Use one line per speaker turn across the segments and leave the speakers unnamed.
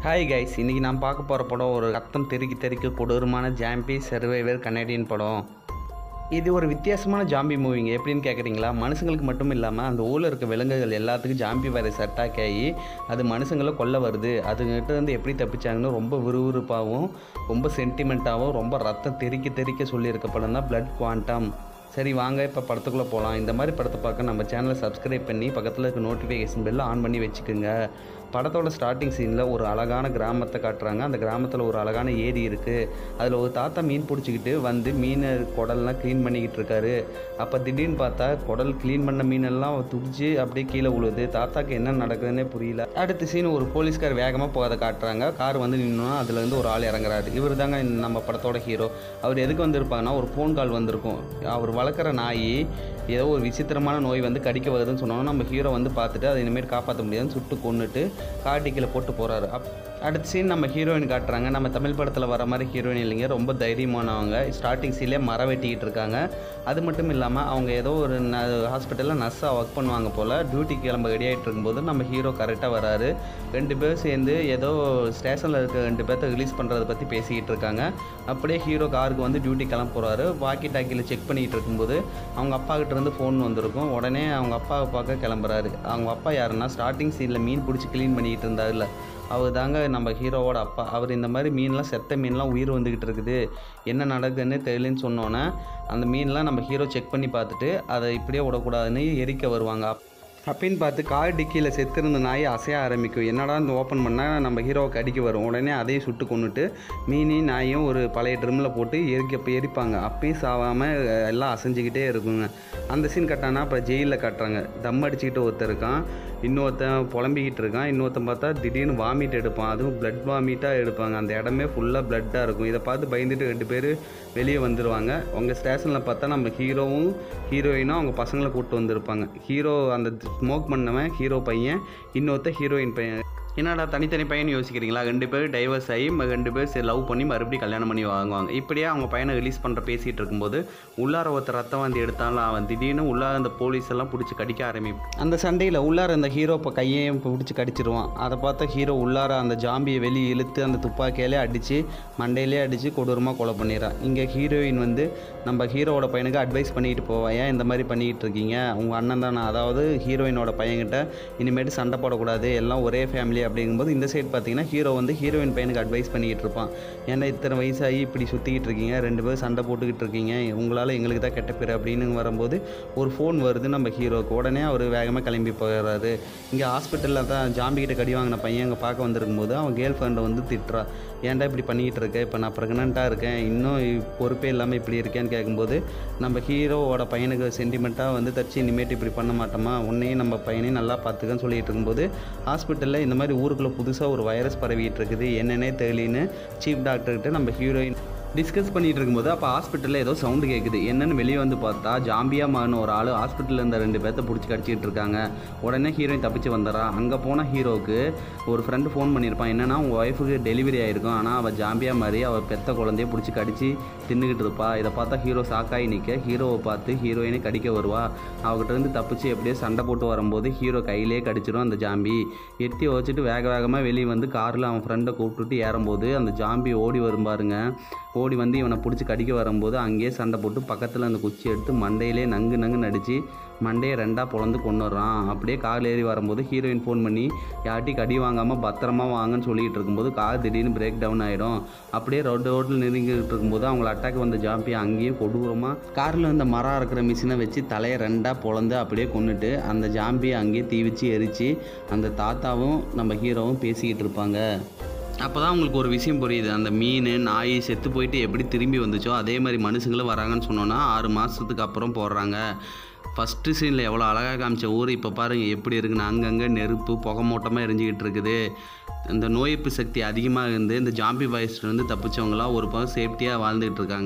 hi guys இன்றைக்கி நான் பார்க்க போகிற படம் ஒரு ரத்தம் தெறிக்க தெறிக்க கொடூரமான ஜாம்பி சர்வைவர் கனடியன் படம் இது ஒரு வித்தியாசமான ஜாம்பி மூவிங்க எப்படின்னு கேட்குறீங்களா மனுஷங்களுக்கு மட்டும் இல்லாமல் அந்த ஊரில் இருக்க விலங்குகள் எல்லாத்துக்கும் ஜாம்பி வைரஸ் அட்டாக் ஆகி அது மனுஷங்களை கொல்ல வருது அதுங்கிட்ட இருந்து எப்படி தப்பிச்சாங்கன்னு ரொம்ப விறுவிறுப்பாகவும் ரொம்ப சென்டிமெண்ட்டாகவும் ரொம்ப ரத்தம் தெறிக்க தெறிக்க சொல்லியிருக்க படம் தான் பிளட் குவாண்டம் சரி வாங்க இப்போ படத்துக்குள்ளே போகலாம் இந்த மாதிரி படத்தை பார்க்க நம்ம சேனலை சப்ஸ்கிரைப் பண்ணி பக்கத்தில் இருக்க நோட்டிஃபிகேஷன் பெல்ல ஆன் பண்ணி வச்சுக்கோங்க படத்தோட ஸ்டார்டிங் சீனில் ஒரு அழகான கிராமத்தை காட்டுறாங்க அந்த கிராமத்தில் ஒரு அழகான ஏரி இருக்குது அதில் ஒரு தாத்தா மீன் பிடிச்சிக்கிட்டு வந்து மீனை குடல்லாம் க்ளீன் பண்ணிக்கிட்டு இருக்காரு அப்போ திடீர்னு பார்த்தா குடல் க்ளீன் பண்ண மீனெல்லாம் துடிச்சு அப்படியே கீழே விழுது தாத்தாக்கு என்ன நடக்குதுன்னே புரியல அடுத்த சீன் ஒரு போலீஸ்கார் வேகமாக போகிறத காட்டுறாங்க கார் வந்து நின்னோன்னா அதுலேருந்து ஒரு ஆள் இறங்குறாரு இவர் தாங்க நம்ம படத்தோட ஹீரோ அவர் எதுக்கு வந்திருப்பாங்கன்னா ஒரு ஃபோன் கால் வந்திருக்கும் அவர் வளர்க்குற நாய் ஏதோ ஒரு விசித்திரமான நோய் வந்து கடிக்க வருதுன்னு சொன்னோன்னா நம்ம ஹீரோ வந்து பார்த்துட்டு அதை இனிமேல் காப்பாற்ற முடியாதுன்னு சுட்டு கொண்டுட்டு காட்டிக்கில் போட்டு போகிறாரு அப் அடுத்த சீன் நம்ம ஹீரோயின் காட்டுறாங்க நம்ம தமிழ் படத்தில் வர மாதிரி ஹீரோயின் இல்லைங்க ரொம்ப தைரியமானவங்க ஸ்டார்டிங் சீன்லேயே மரம் வெட்டிக்கிட்டு இருக்காங்க அது மட்டும் இல்லாமல் அவங்க ஏதோ ஒரு ந ஹாஸ்பிட்டலில் நர்ஸாக ஒர்க் பண்ணுவாங்க போல் டியூட்டி கிளம்ப ரெடி ஆகிட்டு இருக்கும்போது நம்ம ஹீரோ கரெக்டாக வராரு ரெண்டு பேரும் சேர்ந்து ஏதோ ஸ்டேஷனில் இருக்க ரெண்டு பேர்த்த ரிலீஸ் பண்ணுறதை பற்றி பேசிக்கிட்டு இருக்காங்க அப்படியே ஹீரோ காருக்கு வந்து டியூட்டி கிளம்ப போகிறாரு வாக்கி டாக்கியில் செக் பண்ணிகிட்டு இருக்கும்போது அவங்க அப்பா கிட்ட இருந்து ஃபோன் வந்திருக்கும் உடனே அவங்க அப்பாவை பார்க்க கிளம்புறாரு அவங்க அப்பா யாருன்னா ஸ்டார்டிங் சீனில் மீன் பிடிச்சி க்ளீன் பண்ணிக்கிட்டு இருந்தாருல அவர் தாங்க நம்ம ஹீரோவோட அப்பா அவர் இந்த மாதிரி மீன்லாம் செத்த மீன்லாம் உயிர் வந்துக்கிட்டு இருக்குது என்ன நடக்குதுன்னு தெரியலன்னு சொன்னோன்னே அந்த மீன்லாம் நம்ம ஹீரோ செக் பண்ணி பார்த்துட்டு அதை இப்படியே விடக்கூடாதுன்னு எரிக்க வருவாங்க அப்- அப்படின்னு பார்த்து கார் டிக்கியில் செத்துருந்த நாய் அசைய ஆரம்பிக்கும் என்னடா இந்த ஓப்பன் பண்ணால் நம்ம ஹீரோவை கடிக்க வரும் உடனே அதையும் சுட்டு கொண்டுட்டு மீனையும் நாயும் ஒரு பழைய ட்ரம்மில் போட்டு எரிக்க எரிப்பாங்க அப்பயும் சாவாமல் எல்லாம் அசைஞ்சிக்கிட்டே இருக்குங்க அந்த சீன் கட்டானா இப்போ ஜெயிலில் காட்டுறாங்க தம் அடிச்சுக்கிட்டு ஒருத்தர் இருக்கான் இன்னொருத்தன் புலம்பிக்கிட்டு இருக்கான் இன்னொருத்தன் பார்த்தா திடீர்னு வாமிட் எடுப்பான் அதுவும் பிளட் வாமிட்டாக எடுப்பாங்க அந்த இடமே ஃபுல்லாக பிளட்டாக இருக்கும் இதை பார்த்து பயந்துட்டு ரெண்டு பேர் வெளியே வந்துடுவாங்க உங்கள் ஸ்டேஷனில் பார்த்தா நம்ம ஹீரோவும் ஹீரோயினும் அவங்க பசங்களை கூப்பிட்டு வந்திருப்பாங்க ஹீரோ அந்த ஸ்மோக் பண்ணவன் ஹீரோ பையன் இன்னொருத்த ஹீரோயின் பையன் என்னடா தனித்தனி பையன் யோசிக்கிறீங்களா ரெண்டு பேர் டைவர்ஸ் ஆகி ம- ரெண்டு பேர் சரி லவ் பண்ணி மறுபடியும் கல்யாணம் பண்ணி வாங்குவாங்க இப்படியே அவங்க பையனை ரிலீஸ் பண்ணுற பேசிகிட்டு இருக்கும்போது உள்ளார ஒருத்தர் ரத்தம் வந்து எடுத்தாலும் அவன் திடீர்னு உள்ளார அந்த போலீஸ் எல்லாம் பிடிச்சி கடிக்க ஆரம்பிப்பான் அந்த சண்டையில் உள்ளார அந்த ஹீரோ இப்போ கையையும் பிடிச்சி கடிச்சிருவான் அதை பார்த்த ஹீரோ உள்ளார அந்த ஜாம்பியை வெளியே இழுத்து அந்த துப்பாக்கியாலே அடித்து மண்டையிலே அடித்து கொடூரமாக கொலை பண்ணிடுறான் இங்கே ஹீரோயின் வந்து நம்ம ஹீரோவோட பையனுக்கு அட்வைஸ் பண்ணிட்டு போவா ஏன் இந்த மாதிரி பண்ணிக்கிட்டு இருக்கீங்க உங்கள் அண்ணன் தானே அதாவது ஹீரோயினோட பையன்கிட்ட இனிமேட்டு சண்டை போடக்கூடாது எல்லாம் ஒரே ஃபேமிலி அப்படிங்கும்போது இந்த சைடு பார்த்தீங்கன்னா ஹீரோ வந்து ஹீரோயின் பையனுக்கு அட்வைஸ் பண்ணிக்கிட்டு இருப்பான் ஏன்னா இத்தனை வயசாகி இப்படி சுற்றிக்கிட்டு இருக்கீங்க ரெண்டு பேரும் சண்டை போட்டுக்கிட்டு இருக்கீங்க உங்களால் எங்களுக்கு தான் கெட்ட பேர் அப்படின்னு வரும்போது ஒரு ஃபோன் வருது நம்ம ஹீரோவுக்கு உடனே அவர் வேகமாக கிளம்பி போயிடுறாரு இங்கே ஹாஸ்பிட்டலில் தான் ஜாம்பிக்கிட்ட கடி வாங்கின பையன் அங்கே பார்க்க வந்திருக்கும்போது அவன் கேர்ள் ஃப்ரெண்டை வந்து திட்டுறா ஏன்டா இப்படி பண்ணிக்கிட்டு இருக்க இப்போ நான் ப்ரெக்னெண்ட்டாக இருக்கேன் இன்னும் இ- பொறுப்பே இல்லாமல் இப்படி இருக்கேன்னு கேட்கும்போது நம்ம ஹீரோவோட பையனுக்கு சென்டிமெண்ட்டாக வந்து தச்சு இனிமேட்டு இப்படி பண்ண மாட்டோமா உன்னையும் நம்ம பையனையும் நல்லா பார்த்துக்கன்னு சொல்லிட்டு இருக்கும்போது ஹாஸ்பிட்டலில் இந்த மாதிரி ஊருக்குள்ளே புதுசாக ஒரு வைரஸ் பரவிட்டு இருக்குது என்னன்னே தெரியலன்னு சீஃப் டாக்டர்கிட்ட நம்ம ஹீரோயின் டிஸ்கஸ் பண்ணிட்டு இருக்கும்போது அப்போ ஹாஸ்பிட்டலில் ஏதோ சவுண்டு கேட்குது என்னன்னு வெளியே வந்து பார்த்தா ஜாம்பியா மாறின ஒரு ஆள் ஹாஸ்பிட்டலில் இருந்த ரெண்டு பேர்த்த பிடிச்சி கடிச்சிட்டு இருக்காங்க உடனே ஹீரோயின் தப்பிச்சு வந்துடுறா அங்கே போன ஹீரோவுக்கு ஒரு ஃப்ரெண்டு ஃபோன் பண்ணியிருப்பான் என்னன்னா உங்கள் ஒய்ஃபுக்கு டெலிவரி ஆயிருக்கும் ஆனால் அவள் ஜாம்பியா மாதிரி அவள் பெத்த குழந்தைய பிடிச்சி கடிச்சு தின்னுக்கிட்டு இருப்பா இதை பார்த்தா ஹீரோ சாக்காய் நிற்க ஹீரோவை பார்த்து ஹீரோயினை கடிக்க வருவா அவகிட்ட இருந்து தப்பிச்சு எப்படியோ சண்டை போட்டு வரும்போது ஹீரோ கையிலே கடிச்சிடும் அந்த ஜாம்பி எட்டி வச்சுட்டு வேக வேகமாக வெளியே வந்து காரில் அவன் ஃப்ரெண்டை கூப்பிட்டுட்டு ஏறும்போது அந்த ஜாம்பி ஓடி வரும் பாருங்க ஓடி வந்து இவனை பிடிச்சி கடிக்க வரும்போது அங்கேயே சண்டை போட்டு பக்கத்தில் அந்த குச்சி எடுத்து மண்டையிலே நங்கு நங்கு நடிச்சு மண்டையை ரெண்டாக பொழந்து கொண்டு வர்றான் அப்படியே காரில் ஏறி வரும்போது ஹீரோயின் ஃபோன் பண்ணி யார்ட்டி கடி வாங்காமல் பத்திரமா வாங்கன்னு சொல்லிட்டு இருக்கும்போது கார் திடீர்னு பிரேக் டவுன் ஆகிடும் அப்படியே ரோடு ரோட்டில் நெருங்கிட்டு இருக்கும்போது அவங்கள அட்டாக் வந்த ஜாம்பி அங்கேயே கொடூரமாக காரில் இருந்த மரம் இருக்கிற மிஷினை வச்சு தலையை ரெண்டாக பொழந்து அப்படியே கொண்டுட்டு அந்த ஜாம்பியை அங்கேயே தீ வச்சு எரித்து அந்த தாத்தாவும் நம்ம ஹீரோவும் பேசிக்கிட்டு இருப்பாங்க அப்போ தான் உங்களுக்கு ஒரு விஷயம் புரியுது அந்த மீன் நாய் செத்து போயிட்டு எப்படி திரும்பி வந்துச்சோ அதே மாதிரி மனுஷங்களும் வராங்கன்னு சொன்னோன்னா ஆறு மாதத்துக்கு அப்புறம் போடுறாங்க ஃபஸ்ட்டு சீனில் எவ்வளோ அழகாக காமிச்ச ஊர் இப்போ பாருங்கள் எப்படி இருக்குன்னு அங்கங்கே நெருப்பு புகை மூட்டமாக எரிஞ்சிக்கிட்டு இருக்குது இந்த நோய் எதிர்ப்பு சக்தி அதிகமாக இருந்து இந்த ஜாம்பி வைரஸ்லேருந்து தப்பிச்சவங்களாம் ஒரு பக்கம் சேஃப்டியாக வாழ்ந்துகிட்டு இருக்காங்க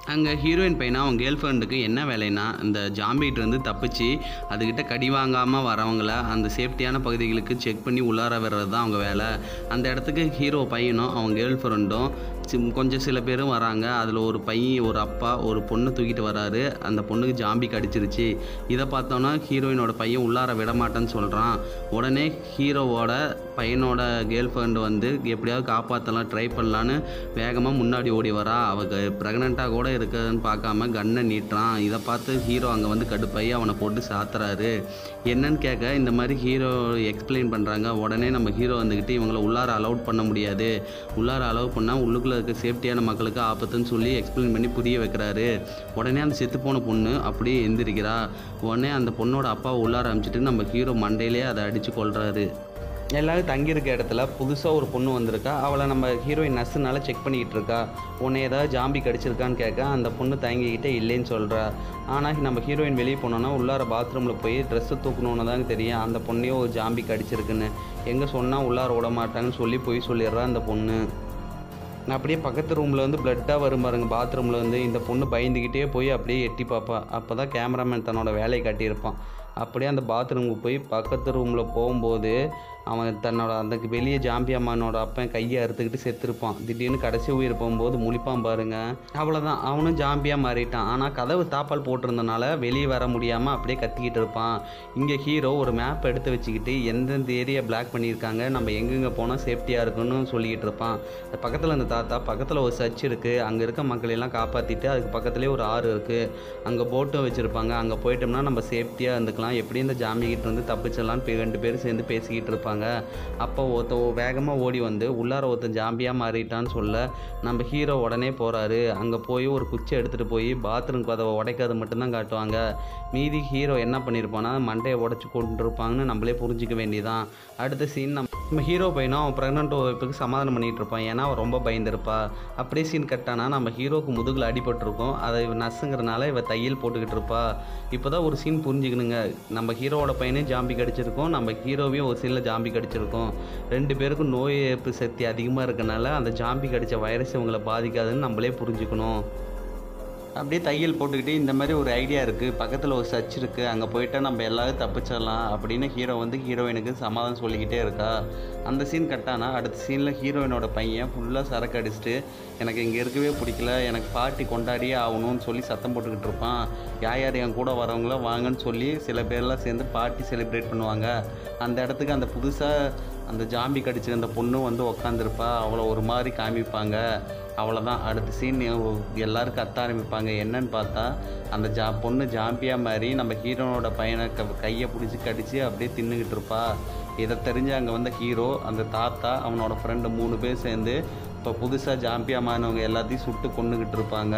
அங்கே ஹீரோயின் பையனா அவன் கேர்ள் ஃப்ரெண்டுக்கு என்ன வேலைன்னா இந்த ஜாம்பிகிட்ட இருந்து தப்பிச்சு அதுக்கிட்ட கடி வாங்காமல் வரவங்கள அந்த சேஃப்டியான பகுதிகளுக்கு செக் பண்ணி உள்ளார வர்றது தான் அவங்க வேலை அந்த இடத்துக்கு ஹீரோ பையனும் அவன் கேர்ள் ஃப்ரெண்டும் சிம் கொஞ்சம் சில பேரும் வராங்க அதில் ஒரு பையன் ஒரு அப்பா ஒரு பொண்ணை தூக்கிட்டு வராரு அந்த பொண்ணுக்கு ஜாம்பி கடிச்சிருச்சு இதை பார்த்தோன்னா ஹீரோயினோட பையன் உள்ளார விட மாட்டேன்னு சொல்கிறான் உடனே ஹீரோவோட பையனோட கேர்ள் ஃப்ரெண்டு வந்து எப்படியாவது காப்பாற்றலாம் ட்ரை பண்ணலான்னு வேகமாக முன்னாடி ஓடி வரா அவ ப்ரெக்னெண்ட்டாக கூட இருக்குதுன்னு பார்க்காம கன்னை நீட்டுறான் இதை பார்த்து ஹீரோ அங்கே வந்து கடுப்பாகி அவனை போட்டு சாத்துறாரு என்னன்னு கேட்க இந்த மாதிரி ஹீரோ எக்ஸ்பிளைன் பண்ணுறாங்க உடனே நம்ம ஹீரோ வந்துக்கிட்டு இவங்களை உள்ளார அலௌட் பண்ண முடியாது உள்ளார அலோவ் பண்ணால் உள்ளுக்குள்ளே இருக்க சேஃப்டியான மக்களுக்கு ஆபத்துன்னு சொல்லி எக்ஸ்பிளைன் பண்ணி புரிய வைக்கிறாரு உடனே அந்த செத்து போன பொண்ணு அப்படியே எந்திரிக்கிறா உடனே அந்த பொண்ணோட அப்பாவை உள்ளார அனுப்பிச்சிட்டு நம்ம ஹீரோ மண்டையிலே அதை அடித்து கொள்றாரு எல்லாரும் தங்கியிருக்க இடத்துல புதுசாக ஒரு பொண்ணு வந்திருக்கா அவளை நம்ம ஹீரோயின் நர்ஸுனால செக் பண்ணிக்கிட்டு இருக்கா உன்னை ஏதாவது ஜாம்பி கடிச்சிருக்கான்னு கேட்க அந்த பொண்ணு தயங்கிக்கிட்டே இல்லைன்னு சொல்கிறா ஆனால் நம்ம ஹீரோயின் வெளியே போனோன்னா உள்ளார பாத்ரூமில் போய் ட்ரெஸ்ஸை தூக்கணுன்னு தான் தெரியும் அந்த பொண்ணையும் ஒரு ஜாம்பி கடிச்சிருக்குன்னு எங்கே சொன்னால் உள்ளார விட மாட்டாங்கன்னு சொல்லி போய் சொல்லிடுறா அந்த பொண்ணு நான் அப்படியே பக்கத்து ரூமில் வந்து பிளட்டாக வரும் பாருங்க பாத்ரூமில் வந்து இந்த பொண்ணு பயந்துக்கிட்டே போய் அப்படியே எட்டி பார்ப்பா அப்போ தான் கேமராமேன் தன்னோட வேலையை காட்டியிருப்பான் அப்படியே அந்த பாத்ரூமுக்கு போய் பக்கத்து ரூமில் போகும்போது அவன் தன்னோட அந்த வெளியே ஜாம்பி அம்மானோட அப்பன் கையை அறுத்துக்கிட்டு செத்துருப்பான் திடீர்னு கடைசி உயிர் போகும்போது முழிப்பான் பாருங்க அவ்வளோதான் அவனும் ஜாம்பியாக மாறிட்டான் ஆனால் கதவு தாப்பால் போட்டிருந்தனால வெளியே வர முடியாமல் அப்படியே கத்திக்கிட்டு இருப்பான் இங்கே ஹீரோ ஒரு மேப் எடுத்து வச்சுக்கிட்டு எந்தெந்த ஏரியா பிளாக் பண்ணியிருக்காங்க நம்ம எங்கெங்கே போனால் சேஃப்டியாக இருக்குன்னு சொல்லிக்கிட்டு இருப்பான் பக்கத்தில் அந்த தாத்தா பக்கத்தில் ஒரு சர்ச் இருக்குது அங்கே இருக்க மக்கள் எல்லாம் காப்பாற்றிட்டு அதுக்கு பக்கத்துலேயே ஒரு ஆறு இருக்குது அங்கே போட்டும் வச்சுருப்பாங்க அங்கே போயிட்டோம்னா நம்ம சேஃப்டியாக இருந்துக்கலாம் எப்படி இந்த ஜாம்பிக்கிட்ட இருந்து தப்பிச்சிடலான்னு பே- ரெண்டு பேரும் சேர்ந்து பேசிக்கிட்டு இருப்பாங்க அப்போ ஒருத்த வேகமாக ஓடி வந்து உள்ளார ஒருத்தன் ஜாம்பியாக மாறிட்டான்னு சொல்ல நம்ம ஹீரோ உடனே போகிறாரு அங்கே போய் ஒரு குச்சி எடுத்துகிட்டு போய் பாத்ரூம் கதவை உடைக்கிறது மட்டும்தான் காட்டுவாங்க மீதி ஹீரோ என்ன பண்ணியிருப்பான்னா மண்டையை உடச்சி கொண்டுருப்பாங்கன்னு நம்மளே புரிஞ்சிக்க வேண்டியதான் அடுத்த சீன் நம்ம நம்ம ஹீரோ பையனும் அவன் ப்ரெக்னென்ட் ஒய்ஃபுக்கு சமாதானம் பண்ணிகிட்டு இருப்பான் ஏன்னா அவன் ரொம்ப பயந்துருப்பா அப்படியே சீன் கட்டானா நம்ம ஹீரோக்கு முதுகில் அடிபட்டிருக்கும் அதை இவ நர்ஸுங்கிறனால இவ தையல் போட்டுக்கிட்டு இருப்பா இப்போ தான் ஒரு சீன் புரிஞ்சுக்கணுங்க நம்ம ஹீரோவோட பையனையும் ஜாம்பி கடிச்சிருக்கோம் நம்ம ஹீரோவையும் ஒரு சீனில் ஜாம்பி கடிச்சிருக்கோம் ரெண்டு பேருக்கும் நோய் எதிர்ப்பு சக்தி அதிகமாக இருக்கனால அந்த ஜாம்பி கடிச்ச வைரஸ் இவங்களை பாதிக்காதுன்னு நம்மளே புரிஞ்சுக்கணும் அப்படியே தையல் போட்டுக்கிட்டு இந்த மாதிரி ஒரு ஐடியா இருக்குது பக்கத்தில் ஒரு சர்ச் இருக்குது அங்கே போயிட்டா நம்ம எல்லாரும் தப்பிச்சிடலாம் அப்படின்னு ஹீரோ வந்து ஹீரோயினுக்கு சமாதானம் சொல்லிக்கிட்டே இருக்கா அந்த சீன் கட்டானா அடுத்த சீனில் ஹீரோயினோட பையன் ஃபுல்லாக சரக்கு அடிச்சுட்டு எனக்கு இங்கே இருக்கவே பிடிக்கல எனக்கு பார்ட்டி கொண்டாடியே ஆகணும்னு சொல்லி சத்தம் போட்டுக்கிட்டு இருப்பான் யார் யார் என் கூட வரவங்கள வாங்கன்னு சொல்லி சில பேர்லாம் சேர்ந்து பார்ட்டி செலிப்ரேட் பண்ணுவாங்க அந்த இடத்துக்கு அந்த புதுசாக அந்த ஜாம்பி கடிச்சிருந்த பொண்ணு வந்து உக்காந்துருப்பா அவளை ஒரு மாதிரி காமிப்பாங்க அவ்வளோதான் அடுத்த சீன் எல்லாரும் கத்த ஆரம்பிப்பாங்க என்னன்னு பார்த்தா அந்த ஜா பொண்ணு ஜாம்பியாக மாதிரி நம்ம ஹீரோனோட பையனை க கையை பிடிச்சி கடிச்சு அப்படியே தின்னுக்கிட்டு இருப்பா இதை தெரிஞ்சு அங்கே வந்த ஹீரோ அந்த தாத்தா அவனோட ஃப்ரெண்டு மூணு பேர் சேர்ந்து இப்போ புதுசாக ஜாம்பியாக மாறினவங்க எல்லாத்தையும் சுட்டு கொண்டுக்கிட்டு இருப்பாங்க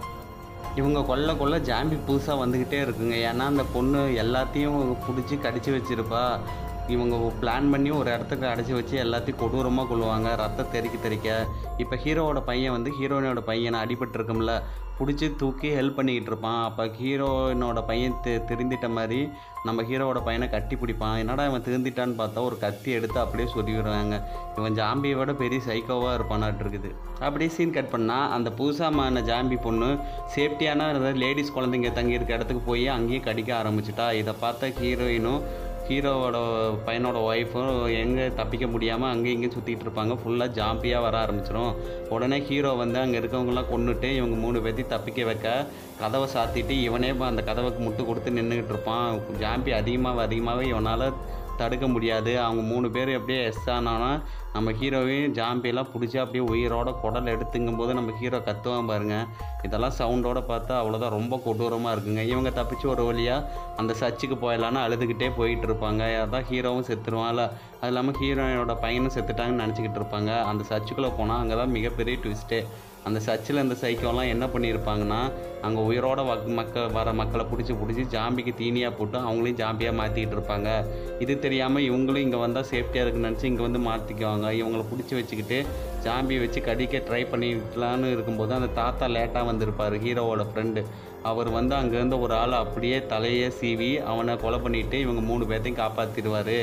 இவங்க கொல்ல கொல்ல ஜாம்பி புதுசாக வந்துக்கிட்டே இருக்குங்க ஏன்னா அந்த பொண்ணு எல்லாத்தையும் பிடிச்சி கடிச்சு வச்சிருப்பா இவங்க பிளான் பண்ணி ஒரு இடத்துக்கு அடைச்சி வச்சு எல்லாத்தையும் கொடூரமாக கொள்ளுவாங்க ரத்தம் தெறிக்க தெறிக்க இப்போ ஹீரோவோட பையன் வந்து ஹீரோயினோட பையனை அடிபட்டிருக்கும்ல பிடிச்சி தூக்கி ஹெல்ப் பண்ணிக்கிட்டு இருப்பான் அப்போ ஹீரோயினோட பையன் தெ திருந்திட்ட மாதிரி நம்ம ஹீரோவோட பையனை கட்டி பிடிப்பான் என்னடா இவன் திருந்திட்டான்னு பார்த்தா ஒரு கத்தி எடுத்து அப்படியே சொருவிடுறாங்க இவன் ஜாம்பியை விட பெரிய சைக்கோவாக இருப்பானாட்டு இருக்குது அப்படியே சீன் கட் பண்ணால் அந்த புதுசாக மாறின ஜாம்பி பொண்ணு சேஃப்டியான லேடிஸ் குழந்தைங்க தங்கி இருக்க இடத்துக்கு போய் அங்கேயே கடிக்க ஆரம்பிச்சிட்டா இதை பார்த்த ஹீரோயினும் ஹீரோவோட பையனோட ஒய்ஃபும் எங்கே தப்பிக்க முடியாமல் அங்கேயும் இங்கேயும் சுற்றிட்டு இருப்பாங்க ஃபுல்லாக ஜாம்பியாக வர ஆரம்பிச்சிடும் உடனே ஹீரோ வந்து அங்கே இருக்கவங்களாம் கொன்னுட்டு இவங்க மூணு பேர்த்தையும் தப்பிக்க வைக்க கதவை சாத்திட்டு இவனே அந்த கதவுக்கு முட்டு கொடுத்து நின்றுக்கிட்டு இருப்பான் ஜாம்பி அதிகமாக அதிகமாகவே இவனால் தடுக்க முடியாது அவங்க மூணு பேர் எப்படியே எஸ் ஆனானா நம்ம ஹீரோவையும் ஜாம்பியெல்லாம் பிடிச்சி அப்படியே உயிரோட குடல் எடுத்துங்கும் போது நம்ம ஹீரோ கத்துவான் பாருங்க இதெல்லாம் சவுண்டோட பார்த்தா அவ்வளோதான் ரொம்ப கொடூரமாக இருக்குங்க இவங்க தப்பிச்சு ஒரு வழியாக அந்த சர்ச்சுக்கு போயிடலான்னு அழுதுகிட்டே போயிட்டு இருப்பாங்க அதான் ஹீரோவும் செத்துருவான்ல அது இல்லாமல் ஹீரோயினோட பையனும் செத்துட்டாங்கன்னு நினச்சிக்கிட்டு இருப்பாங்க அந்த சர்ச்சுக்குள்ளே போனால் அங்கே தான் மிகப்பெரிய ட்விஸ்ட்டே அந்த சர்ச்சில் இந்த சைக்கோலாம் என்ன பண்ணியிருப்பாங்கன்னா அங்கே உயிரோட வக் மக்கள் வர மக்களை பிடிச்சி பிடிச்சி ஜாம்பிக்கு தீனியாக போட்டு அவங்களையும் ஜாம்பியாக மாற்றிக்கிட்டு இருப்பாங்க இது தெரியாமல் இவங்களும் இங்கே வந்தால் சேஃப்டியாக இருக்குன்னு நினச்சி இங்கே வந்து மாற்றிக்குவாங்க இவங்களை பிடிச்சி வச்சுக்கிட்டு ஜாம்பியை வச்சு கடிக்க ட்ரை பண்ணிக்கலான்னு இருக்கும்போது அந்த தாத்தா லேட்டாக வந்திருப்பார் ஹீரோவோட ஃப்ரெண்டு அவர் வந்து அங்கேருந்து ஒரு ஆள் அப்படியே தலையே சீவி அவனை கொலை பண்ணிட்டு இவங்க மூணு பேர்த்தையும் காப்பாற்றிடுவார்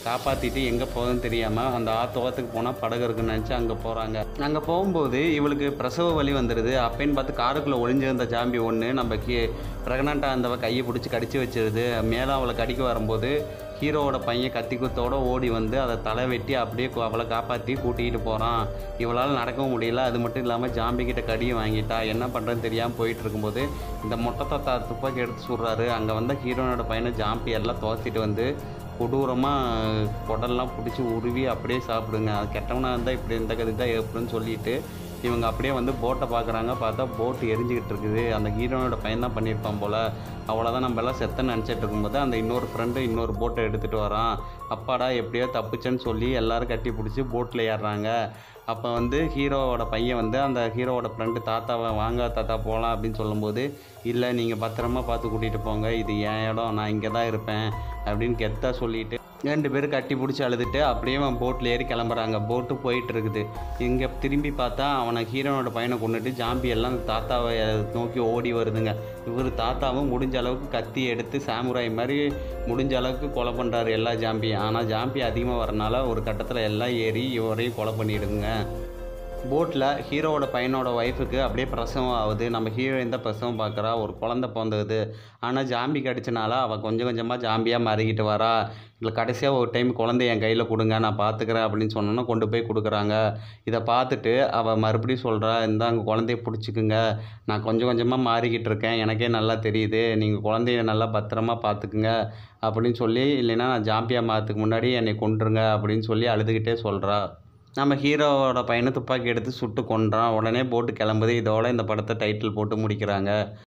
காப்பாற்றிட்டு எங்கே போகுதுன்னு தெரியாமல் அந்த ஆத்தோகத்துக்கு போனால் படகு இருக்குன்னு நினச்சி அங்கே போகிறாங்க அங்கே போகும்போது இவளுக்கு பிரசவ வலி வந்துடுது அப்பேன்னு பார்த்து காருக்குள்ளே ஒளிஞ்சிருந்த ஜாம்பி ஒன்று நம்ம கீ ப்ரெக்னெண்ட்டாக இருந்தவ கையை பிடிச்சி கடிச்சு வச்சிருது மேலே அவளை கடிக்க வரும்போது ஹீரோவோட பையன் கத்தி குத்தோட ஓடி வந்து அதை தலை வெட்டி அப்படியே கு- அவளை காப்பாற்றி கூட்டிகிட்டு போகிறான் இவளால் நடக்கவும் முடியல அது மட்டும் இல்லாமல் ஜாம்பி கிட்ட கடியை வாங்கிட்டா என்ன பண்ணுறதுன்னு தெரியாமல் போயிட்டு இருக்கும்போது இந்த மொட்டை தாத்தா துப்பாக்கி எடுத்து சுடுறாரு அங்கே வந்த ஹீரோனோட பையனை ஜாம்பி எல்லாம் துவத்திட்டு வந்து கொடூரமாக குடல்லாம் பிடிச்சி உருவி அப்படியே சாப்பிடுங்க அது கெட்டவனாக இருந்தால் இப்படி இந்த கதை தான் ஏற்படுன்னு சொல்லிட்டு இவங்க அப்படியே வந்து போட்டை பார்க்குறாங்க பார்த்தா போட்டு எரிஞ்சுக்கிட்டு இருக்குது அந்த ஹீரோனோட பையன் தான் பண்ணியிருப்பான் போல் அவ்வளோதான் நம்ம எல்லாம் செத்தன்னு நினச்சிட்டு இருக்கும்போது அந்த இன்னொரு ஃப்ரெண்டு இன்னொரு போட்டை எடுத்துகிட்டு வரான் அப்பாடா எப்படியோ தப்புச்சேன்னு சொல்லி எல்லாரும் கட்டி பிடிச்சி போட்டில் ஏறுறாங்க அப்போ வந்து ஹீரோவோட பையன் வந்து அந்த ஹீரோவோட ஃப்ரெண்டு தாத்தாவை வாங்க தாத்தா போகலாம் அப்படின்னு சொல்லும்போது இல்லை நீங்கள் பத்திரமா பார்த்து கூட்டிகிட்டு போங்க இது என் இடம் நான் இங்கே தான் இருப்பேன் அப்படின்னு கெத்தா சொல்லிட்டு ரெண்டு பேரும் கட்டி பிடிச்சி அழுதுட்டு அப்படியே அவன் போட்டில் ஏறி கிளம்புறாங்க போட்டு போயிட்டு இருக்குது இங்கே திரும்பி பார்த்தா அவனை ஹீரோனோட பையனை கொண்டுட்டு ஜாம்பி எல்லாம் அந்த தாத்தாவை நோக்கி ஓடி வருதுங்க இவர் தாத்தாவும் முடிஞ்ச அளவுக்கு கத்தி எடுத்து சாமுராய் மாதிரி முடிஞ்ச அளவுக்கு கொலை பண்ணுறாரு எல்லா ஜாம்பியும் ஆனால் ஜாம்பி அதிகமாக வரனால ஒரு கட்டத்தில் எல்லாம் ஏறி இவரையும் கொலை பண்ணிடுதுங்க போட்டில் ஹீரோவோட பையனோட ஒய்ஃபுக்கு அப்படியே பிரசவம் ஆகுது நம்ம ஹீரோயின் தான் பிரசவம் பார்க்குறா ஒரு குழந்தை பிறந்தது ஆனால் ஜாம்பி கடிச்சனால அவள் கொஞ்சம் கொஞ்சமாக ஜாம்பியாக மாறிக்கிட்டு வரா இல்லை கடைசியாக ஒரு டைம் குழந்தைய என் கையில் கொடுங்க நான் பார்த்துக்கிறேன் அப்படின்னு சொன்னோன்னா கொண்டு போய் கொடுக்குறாங்க இதை பார்த்துட்டு அவள் மறுபடியும் சொல்கிறா இந்தாங்க குழந்தைய பிடிச்சிக்குங்க நான் கொஞ்சம் கொஞ்சமாக மாறிக்கிட்டு இருக்கேன் எனக்கே நல்லா தெரியுது நீங்கள் குழந்தைய நல்லா பத்திரமா பார்த்துக்குங்க அப்படின்னு சொல்லி இல்லைன்னா நான் ஜாம்பியாக மாறதுக்கு முன்னாடி என்னை கொண்டுருங்க அப்படின்னு சொல்லி அழுதுகிட்டே சொல்கிறா நம்ம ஹீரோவோட பையனை துப்பாக்கி எடுத்து சுட்டு கொன்றான் உடனே போட்டு கிளம்புது இதோட இந்த படத்தை டைட்டில் போட்டு முடிக்கிறாங்க